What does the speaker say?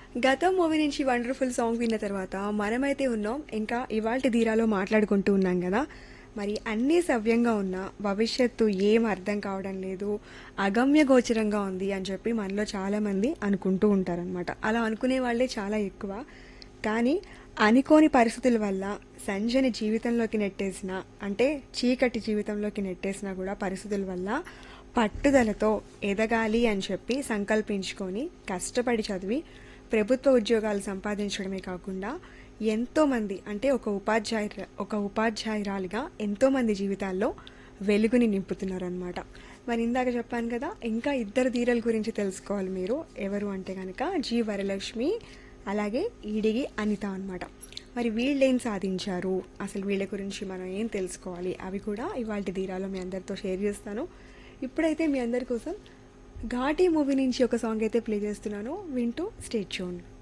గతం మూవీ నుంచి wonderful song విన్న తర్వాత మనమైతే ఉన్నాం ఇంకా ఇవాళ ధీరాలో మాట్లాడుకుంటూ ఉన్నాం కదా మరి అన్నీ సవ్యంగా ఉన్నా భవిష్యత్తు ఏం అర్థం కావడం లేదు అగమ్య గోచరంగా ఉంది అని చెప్పి మనలో చాలామంది అనుకుంటూ ఉంటారనమాట అలా అనుకునే వాళ్ళే చాలా ఎక్కువ కానీ అనుకోని పరిస్థితుల వల్ల సంజని జీవితంలోకి నెట్టేసిన అంటే చీకటి జీవితంలోకి నెట్టేసిన కూడా పరిస్థితుల వల్ల పట్టుదలతో ఎదగాలి అని చెప్పి సంకల్పించుకొని కష్టపడి చదివి ప్రభుత్వ ఉద్యోగాలు సంపాదించడమే కాకుండా ఎంతోమంది అంటే ఒక ఉపాధ్యాయు ఒక ఉపాధ్యాయురాలిగా ఎంతోమంది జీవితాల్లో వెలుగుని నింపుతున్నారనమాట మరి ఇందాక చెప్పాను కదా ఇంకా ఇద్దరు ధీరల గురించి తెలుసుకోవాలి మీరు ఎవరు అంటే కనుక జి వరలక్ష్మి అలాగే ఈడిగి అనిత అనమాట మరి వీళ్ళు ఏం సాధించారు అసలు వీళ్ళ గురించి మనం ఏం తెలుసుకోవాలి అవి కూడా ఇవాళ ధీరాలో మీ అందరితో షేర్ చేస్తాను ఇప్పుడైతే మీ అందరి కోసం ఘాటీ మూవీ నుంచి ఒక సాంగ్ అయితే ప్లే చేస్తున్నాను వింటూ స్టేట్ చూడండి